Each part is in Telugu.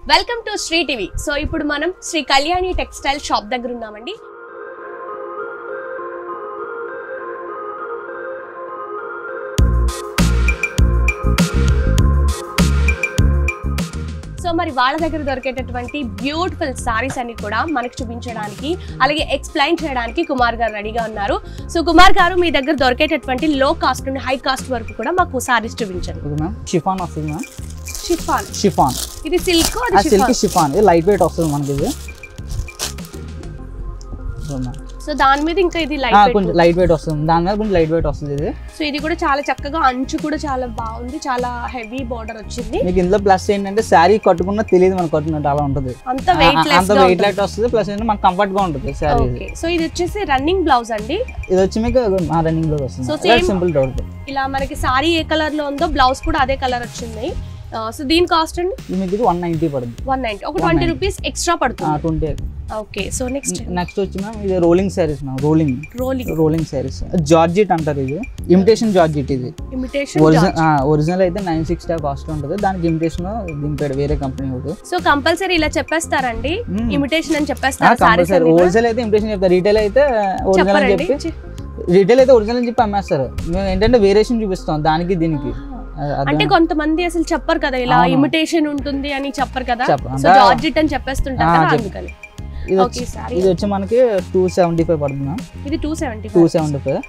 Welcome to Sri TV so ఇప్పుడు మనం శ్రీ కళ్యాణి టెక్స్టైల్ షాప్ దగ్గర ఉన్నామండి సో మరి వాళ్ళ దగ్గర దొరికేటటువంటి బ్యూటిఫుల్ సారీస్ అన్ని కూడా మనకు చూపించడానికి అలాగే ఎక్స్ప్లెయిన్ చేయడానికి కుమార్ గారు రెడీగా ఉన్నారు సో కుమార్ గారు మీ దగ్గర దొరికేటటువంటి లో కాస్ట్ నుండి హై కాస్ట్ వరకు కూడా మాకు సారీస్ చూపించండి ఓకే మ్యామ్ షిఫాన్ వస్తుంది మ్యామ్ షిఫాన్ షిఫాన్ ఇది సిల్క్ ఆ అది సిల్క్ షిఫాన్ షిఫాన్ ఇది లైట్ వెయిట్ వస్తుంది మనకి ఇది సో మ్యామ్. సో దాని మీద ఇంకా ఇది ఆ, లైట్ కొంచెం లైట్ వెయిట్ వస్తుంది దాని మీద కొంచెం లైట్ వెయిట్ వస్తుంది ఇది సో ఇది కూడా చాలా చక్కగా అంచు కూడా చాలా బాగుంది చాలా హెవీ బార్డర్ వచ్చింది మీకు ఇందులో ప్లస్ ఏంటంటే శారీ కట్టుకున్నా తెలియదు మనకు కట్టుకున్నట్టు అలా ఉంటుంది అంత వెయిట్ ఆ, అంత వెయిట్ లైట్ వస్తుంది ప్లస్ ఏంటంటే మనకు కంఫర్ట్ గా ఉంటుంది శారీ ఇది ఓకే సో ఇది వచ్చేసి రన్నింగ్ బ్లౌజ్ అండి ఇది వచ్చి మీకు రన్నింగ్ లో వస్తుంది So, same- సింపుల్ డౌట్ ఇలా మనకి సారీ ఏ కలర్ లో ఉందో బ్లౌజ్ కూడా అదే కలర్ వచ్చింది సో దీని కాస్ట్ అండి ఇది మీకు ఇది వన్ నైన్టీ పడుతుంది వన్ నైన్టీ ఒక ట్వంటీ రూపీస్ ఎక్స్ట్రా పడుతుంది twenty okay so next next వచ్చి మ్యామ్ ఇది rolling saris ma'am rolling rolling rolling saris georgette అంటారు ఇది ఇమిటేషన్ జార్జిట్ ఇది ఇమిటేషన్ ఒరిజినల్ ఒరిజినల్ అయితే నైన్ సిక్స్టీ కాస్ట్ ఉంటుంది దానికి ఇమిటేషన్ దింపాడు వేరే కంపెనీ ఒకటి సో కంపల్సరీ ఇలా చెప్పేస్తారండి Hmm. ఇమిటేషన్ అని చెప్పేస్తారు సారీస్ కంపల్సరీ హోల్సేల్ అయితే ఇమిటేషన్ చెప్తారు రీటైల్ అయితే ఒరిజినల్ అని చెప్పరండి చెప్పి రీటైల్ అయితే ఒరిజినల్ అని చెప్పి అమ్మేస్తారు మేము ఏంటంటే వేరియేషన్ చూపిస్తాం దానికి దీనికి అ- అర్థం- అంటే కొంతమంది అసలు చెప్పరు కదా ఇలా అవును. ఇమిటేషన్ ఉంటుంది అని చెప్పరు కదా చెప్పరు. సో అంటే- జార్జిట్ అని చెప్పేస్తుంటారు ఆ, కదా చెప్పు. అందుకని ఇది ఓకే వచ్చి సారీ ఇది వచ్చి మనకి టూ సెవెంటీ ఫైవ్ పడుతుంది ఇది two seventy two seventy five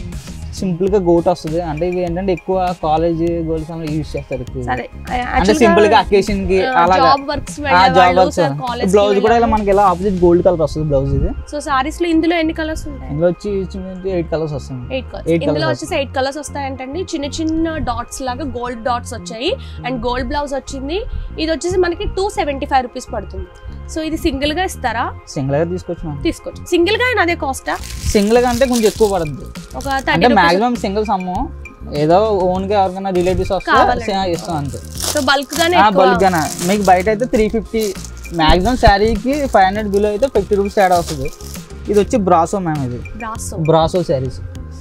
simple గా గోట్ వస్తుంది అంటే ఇవి ఏంటంటే ఎక్కువ కాలేజ్ గోల్స్ యూజ్ చేస్తారు ఎక్కువ సరే అంటే సింపుల్ గా అకేషన్ కి అలాగా job works job works blouse కూడా ఇలా మనకి ఇలా ఆపోజిట్ గోల్డ్ కలర్ వస్తుంది బ్లౌజ్ ఇది సో సారీస్ లో ఇందులో ఎన్ని కలర్స్ ఉంటాయి ఇందులో వచ్చి ఎయిట్ కలర్స్ వస్తుంది ఎయిట్ కలర్స్ Eight ఇందులో colours వచ్చేసి ఎయిట్ కలర్స్ వస్తాయంటండి చిన్న చిన్న డాట్స్ లాగా గోల్డ్ డాట్స్ వచ్చాయి అండ్ గోల్డ్ బ్లౌజ్ వచ్చింది ఇది వచ్చేసి మనకి టూ సెవెంటీ ఫైవ్ రూపీస్ పడుతుంది సో ఇది సింగిల్ గా ఇస్తారా సింగిల్ గా తీసుకొచ్చిన తీసుకోవచ్చు సింగిల్ గా అయినా అదే కాస్టా సింగిల్ గా అంటే కొంచెం ఎక్కువ పడుతుంది ఒక అంటే థర్టీ మాక్సిమం సింగిల్స్ అమ్ము ఏదో ఓన్ గా ఎవరికైనా రిలేటివ్స్ వస్తే కావాలంటే. సే- ఇస్తాం అంతే సో బల్క్ గానే ఆ ఎక్కువ. బల్క్ గానే మీకు బయట అయితే త్రీ ఫిఫ్టీ మాక్సిమం శారీకి ఫైవ్ హండ్రెడ్ బిలో అయితే ఫిఫ్టీ రూపీస్ యాడ్ వస్తుంది ఇది వచ్చి బ్రాసో మ్యామ్ ఇది బ్రాసో బ్రాసో శారీస్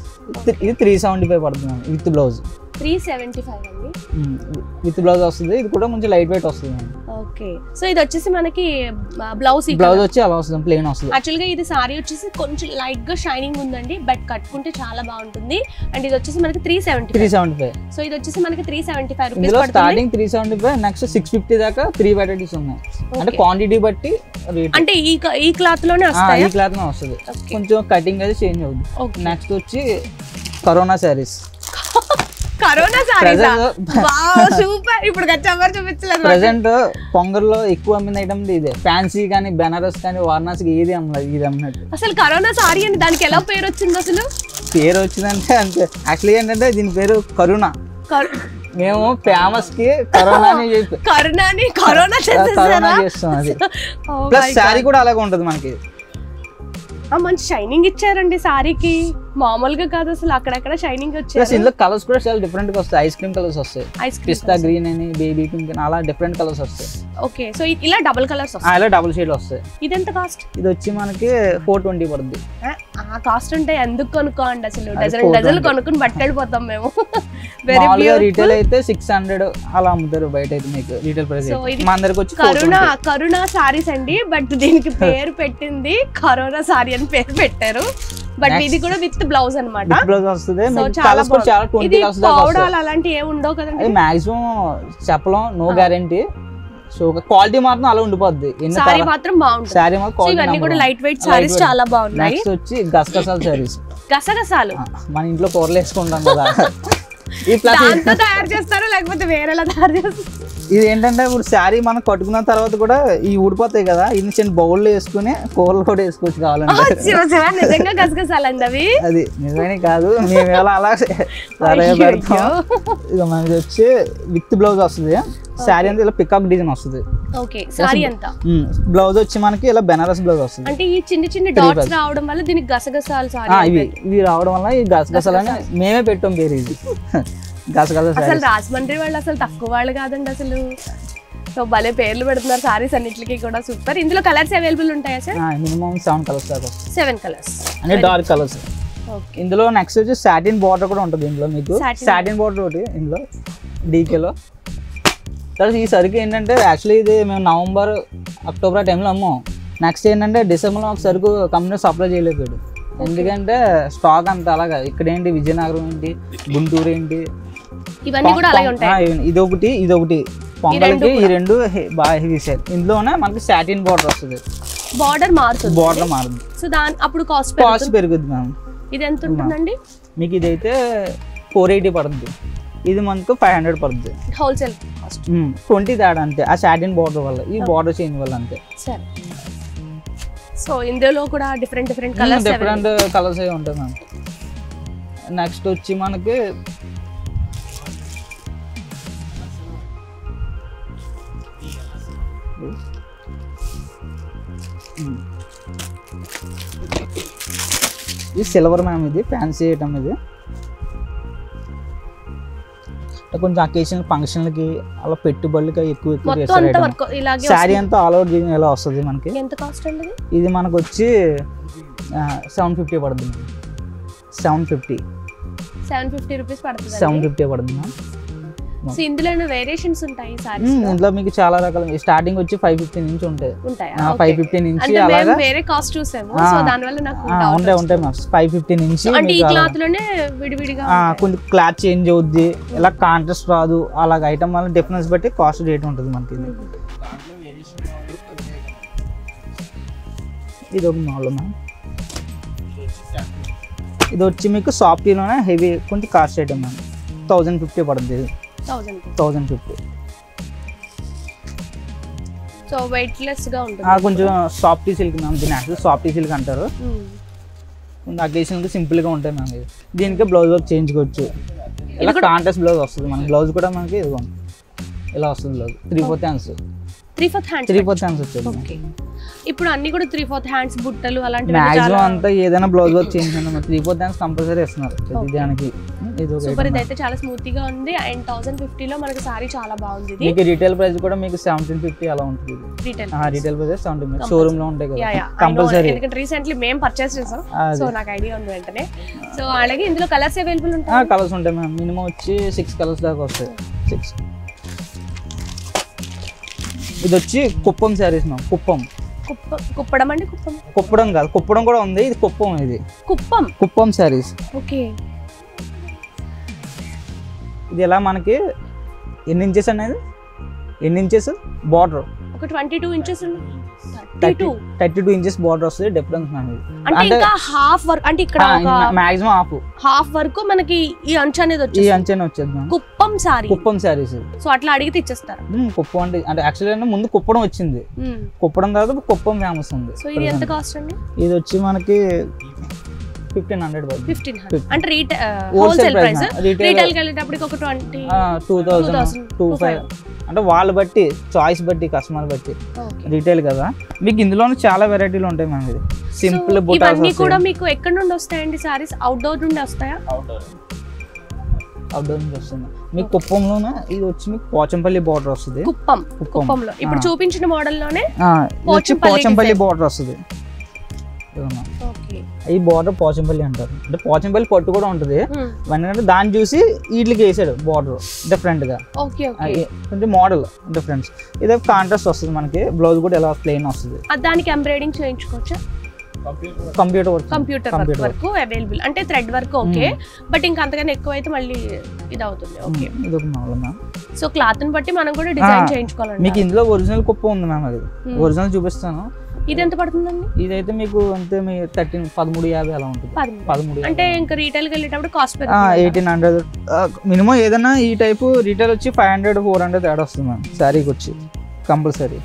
ఇది త్రీ సెవెంటీ ఫైవ్ పడుతుంది ma'am with blouse three seventy five అండి విత్ బ్లౌజ్ వస్తుంది ఇది కూడా కొంచెం లైట్ వెయిట్ వస్తుంది మ్యామ్ ఓకే సో ఇది వచ్చేసి మనకి బ్లౌజ్ బ్లౌజ్ వచ్చి అలా వస్తుంది ప్లెయిన్ వస్తుంది యాక్చువల్ గా ఇది సారీ వచ్చేసి కొంచెం లైట్ గా షైనింగ్ ఉందండి బట్ కట్టుకుంటే చాలా బాగుంటుంది అండ్ ఇది వచ్చేసి మనకి three seventy three seventy five so ఇది వచ్చేసి మనకి త్రీ సెవెంటీ ఫైవ్ రూపీస్ ఇందులో పడుతుంది starting three seventy five next six fifty దాకా త్రీ వెరైటీస్ ఉన్నాయి అంటే Okay. క్వాంటిటీ బట్టి రేట్ అంటే ఈ క- ఈ క్లాత్ లోనే ఈ వస్తాయా క్లాత్ వస్తుంది Okay. కొంచెం కటింగ్ అది చేంజ్ అవుతుంది ఓకే నెక్స్ట్ వచ్చి corona saris corona saris Present- super ఇప్పుడు గచ్చి ఎవరు చూపించలేదు మాకు. ప్రజెంట్ పొంగర్లో ఎక్కువ అమ్మిన ఐటమ్ ఇదే ఫ్యాన్సీ కానీ బెనారస్ కానీ వారణాసి ఏది అమ్మలేదు ఇది అమ్మినట్టు అసలు కరోనా సారీ అని దానికి ఎలా పేరు వచ్చింది అసలు పేరు వచ్చిందంటే అంతే యాక్చువల్లీ ఏంటంటే దీని పేరు కరుణ కర్- మేము ఫేమస్ కి కరోనా అని చెప్పి కరోనాని కరోనా కరోనా చేసేసారా? చేస్తాం అది Oh ప్లస్ my శారీ కూడా అలాగే ఉంటుంది మనకి ఆ, మంచి షైనింగ్ ఇచ్చారండి సారీకి మామూలుగా కాదు అసలు అక్కడక్కడ షైనింగ్ ప్లస్ వచ్చారు ఇందులో కలర్స్ కూడా చాలా డిఫరెంట్ గా వస్తాయి ఐస్ క్రీమ్ కలర్స్ వస్తాయి ఐస్ క్రీమ్ పిస్తా గ్రీన్ అని బేబీ పింక్ అని అలా డిఫరెంట్ కలర్స్ వస్తాయి ఓకే సో ఇలా డబుల్ కలర్స్ ఆ, వస్తాయి ఇలా డబుల్ షేడ్ వస్తాయి ఇదెంత కాస్ట్ ఇది వచ్చి మనకి ఫోర్ ట్వంటీ పడుతుంది ఆ కాస్ట్ ఉంటే ఎందుకు కొనుక్కోండి అసలు అది డజన్ 420. డజన్లు కొనుక్కుని బట్టెళ్ళిపోతాం మేము వెరీ మామూలుగా రీటైల్ అయితే సిక్స్ హండ్రెడ్ అలా అమ్ముతారు బయట అయితే మీకు రీటైల్ ప్రైస్ So, ఇది మా అందరికి వచ్చి కరుణ కరుణ సారీస్ అండి బట్ దీనికి పేరు పెట్టింది కరోనా సారీ అని పేరు పెట్టారు బట్ Next. ఇది కూడా విత్ బ్లౌజ్ అన్నమాట విత్ బ్లౌజ్ వస్తుంది సో మీకు చాలా కలర్స్ కూడా చాలా బాగుంది. ట్వంటీ ఇది కలర్స్ దాకా వస్తాయి పౌడాలు అలాంటి ఏమి ఉండవు కదండి అది మాక్సిమం చెప్పలేం నో గ్యారంటీ సో క్వాలిటీ మాత్రం అలా ఉండిపోద్ది ఎన్ని సారీ మాత్రం బాగుంటుంది శారీ మాత్రం సో ఇవన్నీ కూడా క్వాలిటీ లైట్ వెయిట్ సారీస్ చాలా బాగున్నాయి నెక్స్ట్ వచ్చి గసగసాల శారీస్ గసగసాలు మన ఇంట్లో కూరలు వేసుకుంటాం కదా ఈ ప్లస్ దాంతో తయారు చేస్తారా లేకపోతే వేరేలా తయారు చేస్తారు ఇది ఏంటంటే ఇప్పుడు శారీ మనం కట్టుకున్న తర్వాత కూడా ఈ ఊడిపోతాయి కదా ఇది చిన్న బౌల్లో వేసుకుని కూరలు కూడా వేసుకోవచ్చు కావాలంటే శివ శివ నిజంగా గసగసాలండి అవి అది నిజమే కాదు మేము ఎలా అలా సరే అయ్యయ్యో. పెడతాం ఇక మనకి వచ్చి విత్ బ్లౌజ్ వస్తుంది శారీ అంతా ఇలా పికప్ డిజైన్ వస్తుంది ఓకే సారీ అంతా బ్లౌజ్ వచ్చి మనకి ఇలా బెనారస్ బ్లౌజ్ వస్తుంది అంటే ఈ చిన్న చిన్న డాట్స్ రావడం వల్ల దీనికి గసగసాలు ఆ, సారీ ఇవి ఇవి రావడం వల్ల ఈ గసగసాలని మేమే పెట్టాం పేరు ఇది గసగస అసలు శారీ రాజమండ్రి వాళ్ళు అసలు తక్కువ వాళ్ళు కాదండి అసలు సో భలే పేర్లు పెడుతున్నారు సారీస్ అన్నిటికీ కూడా సూపర్ ఇందులో కలర్స్ అవైలబుల్ ఉంటాయా సార్ మినిమం సెవెన్ కలర్స్ దాకా వస్తాయి సెవెన్ కలర్స్ అంటే డార్క్ కలర్స్ ఓకే ఇందులో నెక్స్ట్ వచ్చి సాటిన్ బార్డర్ కూడా ఉంటుంది ఇందులో మీకు Satin. సాటిన్ బార్డర్ ఒకటి ఇందులో డీకేలో తర్వాత ఈ సరుకు ఏంటంటే యాక్చువల్లీ ఇది మేము నవంబర్ అక్టోబర్ ఆ టైంలో అమ్మాం నెక్స్ట్ ఏంటంటే డిసెంబర్లో ఒక సరుకు కంపెనీ సప్లై చేయలేకపోయాడు ఎందుకంటే స్టాక్ అంత అలాగా ఇక్కడ ఏంటి విజయనగరం ఏంటి గుంటూరు ఏంటి ఇవన్నీ కూడా అలాగే ఉంటాయి ఆ, ఇవి- ఇది ఒకటి ఇది ఒకటి పొంగల్కి ఈ రెండు హె- బాగా హెవీ సేల్ ఇందులోనే మనకి సాటిన్ బార్డర్ వస్తుంది బార్డర్ మారుతుంది బార్డర్ మారుతుంది సో దాని అప్పుడు కాస్ట్ కాస్ట్ పెరుగుద్ది మ్యామ్ ఇది ఎంత ఉంటుందండి మీకు ఇదైతే ఫోర్ ఎయిటీ పడుతుంది ఇది మనకు ఫైవ్ హండ్రెడ్ పడుతుంది హోల్సేల్ కాస్ట్ ట్వంటీ తేడా అంతే ఆ సాటిన్ బార్డర్ వల్ల ఈ బార్డర్ చేంజ్ వల్ల అంతే సరే సో ఇందులో కూడా different different colours different colours అవి ఉంటాయి మ్యామ్ నెక్స్ట్ వచ్చి మనకి ఉమ్. ఇది సిల్వర్ మ్యామ్ ఇది ఫ్యాన్సీ ఐటమ్ ఇది అంటే కొంచెం అకేషన్ ఫంక్షన్లకి అలా పెట్టుబడులకి అవి ఎక్కువ ఎక్కువ మొత్తం చేస్తారు అంతా item. వర్క్ ఇలాగే శారీ అంతా ఆల్ ఓవర్ ఇలా వస్తుంది మనకి వస్తుంది. ఎంత కాస్ట్ అండి ఇది ఇది మనకు వచ్చి సెవెన్ ఫిఫ్టీ పడుతుంది seven fifty seven fifty rupees పడుతుంది సెవెన్ ఫిఫ్టీ పడుతుంది మ్యామ్ సో ఇందులో వేరియేషన్స్ ఉంటాయి సారీ మ్మ్, ఇందులో మీకు చాలా రకాల స్టార్టింగ్ వచ్చి ఫైవ్ ఫిఫ్టీ నుంచి ఉంటాయి ఉంటాయా ఫైవ్ ఫిఫ్టీ నుంచి అంటే అలాగా మేము వేరే కాస్ట్ చూసాము ఆ. సో దానివల్ల నాకు ఆ, doubt ఉంటాయి వచ్చింది. ఉంటాయి మ్యామ్ ఫైవ్ ఫిఫ్టీ నుంచి అంటే ఈ మీకు అలా- క్లాత్ లోనే విడివిడిగా ఆ, ఉంటాయి. కొంచెం క్లాత్ చేంజ్ అవుద్ది ఇలా కాంట్రాస్ట్ రాదు అలాగ ఐటమ్ వల్ల డిఫరెన్స్ బట్టి కాస్ట్ రేట్ ఉంటుంది మనకి ఇది ఇది ఒక మోడల్ మ్యామ్ ఇది వచ్చి మీకు సాఫ్టీలోనే హెవీ కొంచెం cost item ma'am thousand fifty పడుతుంది ఇది thousand thousand fifty so weight less గా ఉంటుంది కొంచెం సాఫ్టీ సిల్క్ మ్యామ్ దీని యాక్చువల్ సాఫ్టీ సిల్క్ అంటారు మ్మ్. కొంచెం అకేషన్కి సింపుల్గా ఉంటాయి మ్యామ్ ఇది దీనికి బ్లౌజ్ వర్క్ చేయించుకోవచ్చు ఇలా కాంట్రాస్ట్ బ్లౌజ్ వస్తుంది మన బ్లౌజ్ కూడా మనకి ఇదిగో ఇలా వస్తుంది blouse three fourth hands three fourth hands three fourth hands వచ్చేది ఓకే ఇప్పుడు అన్ని కూడా త్రీ ఫోర్త్ హ్యాండ్స్ బుట్టలు అలాంటివి మ్యాక్సిమం అంతా ఏదైనా బ్లౌజ్ వర్క్ చేయించండి త్రీ ఫోర్త్ హ్యాండ్స్ కంపల్సరీ ఇస్తున్నారు ప్రతి దానికి ఇది ఒక సూపర్ item. ఇది అయితే చాలా స్మూత్ గా ఉంది అండ్ థౌసండ్ ఫిఫ్టీలో మనకి సారీ చాలా బాగుంది ఇది మీకు రీటైల్ ప్రైస్ కూడా మీకు సెవెంటీన్ ఫిఫ్టీ అలా ఉంటుంది retail retail price seventeen showroom లో ఉంటాయి యా కదా యా కంపల్సరీ ఎందుకంటే రీసెంట్లీ మేము పర్చేస్ చేసాం అది. సో నాకు ఐడియా ఉంది వెంటనే సో అలాగే ఇందులో కలర్స్ అవైలబుల్ ఉంటాయి కలర్స్ ఉంటాయి మ్యామ్ మినిమం వచ్చి సిక్స్ కలర్స్ దాకా వస్తాయి సిక్స్ ఇది వచ్చి కుప్పం శారీస్ మ్యామ్ కుప్పం కుప్ప కుప్పడం అండి కుప్పం కుప్పడం కాదు కుప్పడం కూడా ఉంది ఇది కుప్పం ఇది కుప్పం కుప్పం శారీస్ ఓకే ఇది ఎలా మనకి ఎన్ని ఇంచెస్ అనేది ఎన్ని ఇంచెస్ బార్డర్ ఒక twenty two inches thirty thirty two thirty two inches border వస్తుంది డిఫరెన్స్ మ్యామ్ ఇది అంటే అంటే ఇంకా హాఫ్ వర్క్ అంటే ఇక్కడ ఒక మాక్సిమం హాఫ్ హాఫ్ వరకు మనకి ఈ అంచు అనేది ఈ వచ్చేసి అంచెనే వచ్చేది మ్యామ్ కుప్పం సారీ కుప్పం శారీస్ సో అట్లా అడిగితే ఇచ్చేస్తారు కుప్పం అంటే అంటే యాక్చువల్లీ అంటే ముందు కుప్పడం వచ్చింది మ్మ్. కుప్పడం తర్వాత కుప్పం ఫేమస్ ఉంది సో ఇది ఎంత కాస్ట్ అండి ఇది వచ్చి మనకి ఫిఫ్టీన్ హండ్రెడ్ పడుతుంది ఫిఫ్టీన్ హండ్రెడ్ అంటే retail wholesale wholesale price price retail రీటైల్కి వెళ్ళేటప్పటికి ఒక twenty two thousand 2000, two five అంటే వాళ్ళ బట్టి చాయిస్ బట్టి కస్టమర్ బట్టి ఓకే రీటైల్ కదా మీకు ఇందులోనే చాలా వెరైటీలు ఉంటాయి మ్యామ్ ఇది సింపుల్ బుటాస్ ఇవన్నీ కూడా మీకు ఎక్కడి నుండి వస్తాయండి సారీస్ అవుట్డోర్ నుండి వస్తాయా అవుట్డోర్ నుంచి వస్తుంది మీకు కుప్పంలోనే ఇది వచ్చి మీకు పోచంపల్లి బార్డర్ వస్తుంది కుప్పం కుప్పం. కుప్పంలో ఇప్పుడు ఆ. చూపించిన మోడల్ లోనే ఆ, ఇది వచ్చి పోచంపల్లి పోచంపల్లి design. బార్డర్ వస్తుంది ఇదిగోమ్మా. ఓకే ఈ బార్డర్ పోచంపల్లి అంటారు అంటే పోచంపల్లి పట్టు కూడా ఉంటుంది అంటే దాన్ని చూసి వీటికి వేసాడు బార్డర్ డిఫరెంట్ గా ఓకే ఆ, ఓకే ఏ- కొంచెం మోడల్ డిఫరెన్స్ ఇదే కాంట్రాస్ట్ వస్తుంది మనకి బ్లౌజ్ కూడా ఎలా ప్లెయిన్ వస్తుంది దానికి ఎంబ్రాయిడింగ్ చేయించుకోవచ్చా computer work computer work computer వరకు అవైలబుల్ అంటే థ్రెడ్ వర్క్ ఓకే బట్ ఇంకా అంతకన్నా ఎక్కువ అయితే మళ్ళీ ఇది అవుతుంది ఓకే ఇది ఒక మోడల్ మ్యామ్ సో క్లాత్ ని బట్టి మనం కూడా డిజైన్ ఆ, చేయించుకోవాలండి మీకు ఇందులో ఒరిజినల్ కుప్ప ఉంది మ్యామ్ అది Hmm. ఒరిజినల్ చూపిస్తాను ఇది ఎంత పడుతుందండి ఇదైతే మీకు అంతే మీ థర్టీన్ పదమూడు యాభై అలా ఉంటుంది పదమూడు. పదమూడు అంటే ఇంకా రీటైల్ కి వెళ్ళేటప్పుడు కాస్ట్ పెరుగుతుంది ఎయిటీన్ హండ్రెడ్ మినిమం ఏదైనా ఈ టైపు రీటైల్ వచ్చి ఫైవ్ హండ్రెడ్ ఫోర్ హండ్రెడ్ తేడా వస్తుంది మ్యామ్ శారీకి వచ్చి కంపల్సరీ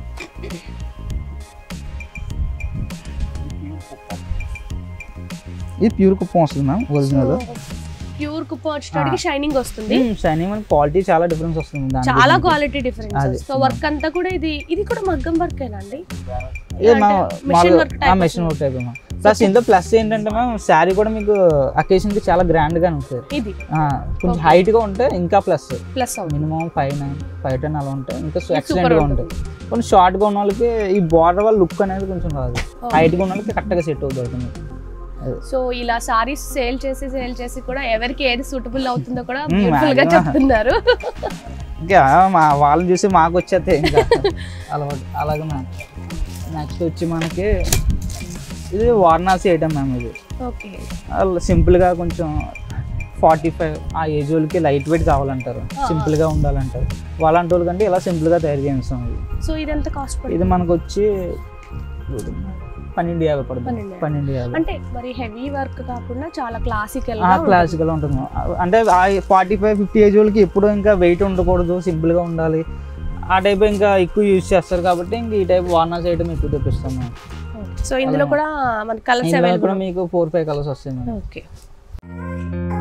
ఇది ప్యూర్ కుప్పం వస్తుంది మ్యామ్ ఒరిజినల్ ప్యూర్ కుప్ప వచ్చేటప్పటికి షైనింగ్ వస్తుంది షైనింగ్ మనకి క్వాలిటీ చాలా డిఫరెన్స్ వస్తుంది దానికి చాలా దీనికి. క్వాలిటీ డిఫరెన్స్ అది. సో వర్క్ అంతా కూడా ఇది ఇది కూడా మగ్గం వర్క్ అండి ఇది మా machine work type machine work type ma'am plus ఇందులో ప్లస్ ఏంటంటే మ్యామ్ శారీ కూడా మీకు అకేషన్ కి చాలా గ్రాండ్ గా ఉంటుంది ఇది ఆ, కొంచెం హైట్ గా ఉంటే ఇంకా ప్లస్ ప్లస్ అవుతుంది minimum five nine five ten అలా ఉంటాయి ఇంకా super ఎక్సలెంట్ గా ఉంటాయి కొన్ని షార్ట్ గా ఉన్న వాళ్ళకి ఈ బార్డర్ వల్ల లుక్ అనేది కొంచెం రాదు హైట్ గా ఉన్న వాళ్ళకి కరెక్ట్ గా సెట్ అవుతుంది అది. సో ఇలా సారీస్ సేల్ చేసి సేల్ చేసి కూడా ఎవరికి ఏది సూటబుల్ అవుతుందో కూడా Hmm, బ్యూటిఫుల్ గా maximum. చెప్తున్నారు ఇంకా మా వాళ్ళని చూసి మాకు వచ్చేస్తే ఇంకా అలవాటు అలాగే మ్యామ్ నెక్స్ట్ వచ్చి మనకి ఇది వారణాసి ఐటమ్ మ్యామ్ ఇది ఓకే సింపుల్గా కొంచెం ఫార్టీ ఫైవ్ ఆ ఏజ్ వాళ్ళకి లైట్ వెయిట్ కావాలంటారు ఆ. సింపుల్గా ఉండాలంటారు వాళ్ళంటి వాళ్ళకంటే ఇలా సింపుల్గా తయారు చేస్తాం ఇది సో ఇది ఎంత కాస్ట్ పడుతుంది ఇది మనకు వచ్చి పన్నెండు యాభై పడుతుంది పన్నెండు యాభై. పన్నెండు యాభై అంటే మరి హెవీ వర్క్ కాకుండా చాలా క్లాసికల్ ఆ క్లాసికల్ ఉంటుంది అంటే ఫార్టీ ఫైవ్ ఫిఫ్టీ ఏజ్ వాళ్ళకి ఎప్పుడు ఇంకా వెయిట్ ఉండకూడదు సింపుల్గా ఉండాలి ఆ టైప్ ఇంకా ఎక్కువ యూజ్ చేస్తారు కాబట్టి ఇంక ఈ టైప్ వార్నర్స్ ఐటమ్ ఎక్కువ తెప్పిస్తాం మేము సో ఇందులో కూడా మన కలర్స్ ఇందులో అవైలబుల్ కూడా మీకు ఫోర్ ఫైవ్ కలర్స్ వస్తాయి మేడం ఓకే